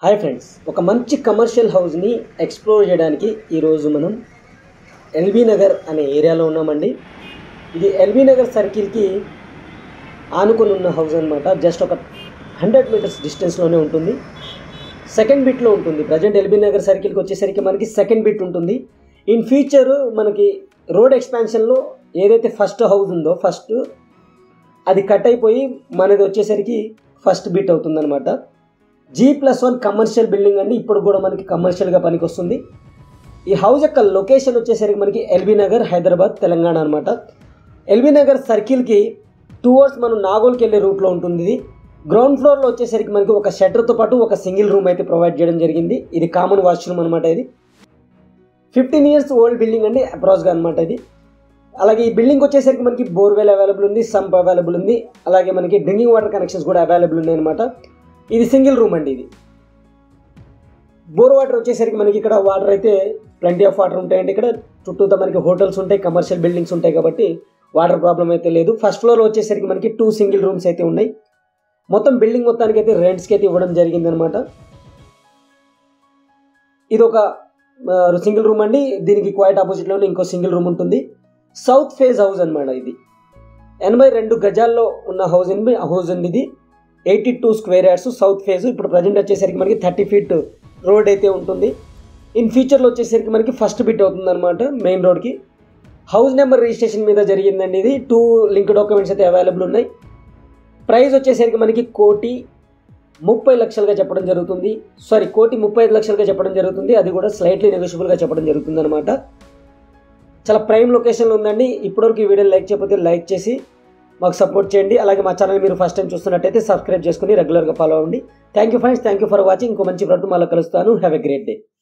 hi friends ఒక మంచి commercial హౌస్ని ఎక్స్ప్లోర్ చేయడానికి ఈరోజు మనం ఎల్బీ నగర్ అనే ఏరియాలో ఉన్నామండి ఇది ఎల్బీ నగర్ సర్కిల్కి ఆనుకొని ఉన్న హౌస్ అనమాట జస్ట్ ఒక హండ్రెడ్ మీటర్స్ డిస్టెన్స్లోనే ఉంటుంది సెకండ్ బిట్లో ఉంటుంది ప్రజెంట్ ఎల్బీ నగర్ సర్కిల్కి వచ్చేసరికి మనకి సెకండ్ బిట్ ఉంటుంది ఇన్ ఫ్యూచర్ మనకి రోడ్ ఎక్స్పాన్షన్లో ఏదైతే ఫస్ట్ హౌస్ ఉందో ఫస్ట్ అది కట్ అయిపోయి మనది వచ్చేసరికి ఫస్ట్ బిట్ అవుతుందన్నమాట G plus one commercial building అండి ఇప్పుడు కూడా మనకి కమర్షియల్గా పనికి వస్తుంది ఈ హౌస్ యొక్క లొకేషన్ వచ్చేసరికి మనకి ఎల్బీ నగర్ హైదరాబాద్ తెలంగాణ అనమాట ఎల్బీ నగర్ సర్కిల్కి టువర్డ్స్ మనం నాగోల్కి వెళ్ళే రూట్లో ఉంటుంది ఇది గ్రౌండ్ ఫ్లోర్లో వచ్చేసరికి మనకి ఒక షట్టర్తో పాటు ఒక సింగిల్ రూమ్ అయితే ప్రొవైడ్ చేయడం జరిగింది ఇది కామన్ వాష్రూమ్ అనమాట ఇది ఫిఫ్టీన్ ఇయర్స్ ఓల్డ్ బిల్డింగ్ అండి అప్రాక్స్గా అనమాట ఇది అలాగే ఈ బిల్డింగ్ వచ్చేసరికి మనకి బోర్వెల్ అవైలబుల్ ఉంది సంప్ అవైలబుల్ ఉంది అలాగే మనకి డ్రింకింగ్ వాటర్ కనెక్షన్స్ కూడా అవైలబుల్ ఉన్నాయి అనమాట ఇది సింగిల్ రూమ్ అండి ఇది బోర్ వాటర్ వచ్చేసరికి మనకి ఇక్కడ వాటర్ అయితే ప్lenty ఆఫ్ వాటర్ ఉంటాయండి ఇక్కడ చుట్టూతో మనకి హోటల్స్ ఉంటాయి కమర్షియల్ బిల్డింగ్స్ ఉంటాయి కాబట్టి వాటర్ ప్రాబ్లం అయితే లేదు ఫస్ట్ ఫ్లోర్ వచ్చేసరికి మనకి టూ సింగిల్ రూమ్స్ అయితే ఉన్నాయి మొత్తం బిల్డింగ్ మొత్తానికి అయితే రెంట్స్కి అయితే ఇవ్వడం జరిగిందనమాట ఇది ఒక సింగిల్ రూమ్ అండి దీనికి క్వైట్ ఆపోజిట్లోనే ఇంకో సింగిల్ రూమ్ ఉంటుంది సౌత్ ఫేజ్ హౌస్ అనమాట ఇది ఎనభై రెండు గజాల్లో ఉన్న హౌస్ అండి హౌస్ అండి ఇది eighty two square yards south face ఇప్పుడు ప్రజెంట్ వచ్చేసరికి మనకి థర్టీ ఫీట్ రోడ్ అయితే ఉంటుంది ఇన్ ఫ్యూచర్లో వచ్చేసరికి మనకి ఫస్ట్ బిట్ అవుతుంది అనమాట మెయిన్ రోడ్కి హౌస్ నెంబర్ రిజిస్ట్రేషన్ మీద జరిగిందండి ఇది టూ లింక్ డాక్యుమెంట్స్ అయితే అవైలబుల్ ఉన్నాయి ప్రైస్ వచ్చేసరికి మనకి కోటి ముప్పై లక్షలుగా చెప్పడం జరుగుతుంది సారీ కోటి ముప్పై ఐదు లక్షలుగా చెప్పడం జరుగుతుంది అది కూడా స్లైట్లీ నెగోషియబుల్గా చెప్పడం జరుగుతుంది అనమాట చాలా ప్రైమ్ లొకేషన్లో ఉందండి ఇప్పటివరకు ఈ వీడియో లైక్ చేయకపోతే లైక్ చేసి మాకు సపోర్ట్ చేయండి అలాగే మా ఛానల్ మీరు ఫస్ట్ టైం చూస్తున్నట్టయితే సబ్స్క్రైబ్ చేసుకుని రెగ్యులర్గా ఫాలో అవ్వండి thank you friends thank you for watching ఇంకో మంచి ప్రొడక్ట్ మళ్ళీ కలుస్తాను హ్యావ్ ఎ గ్రేట్ డే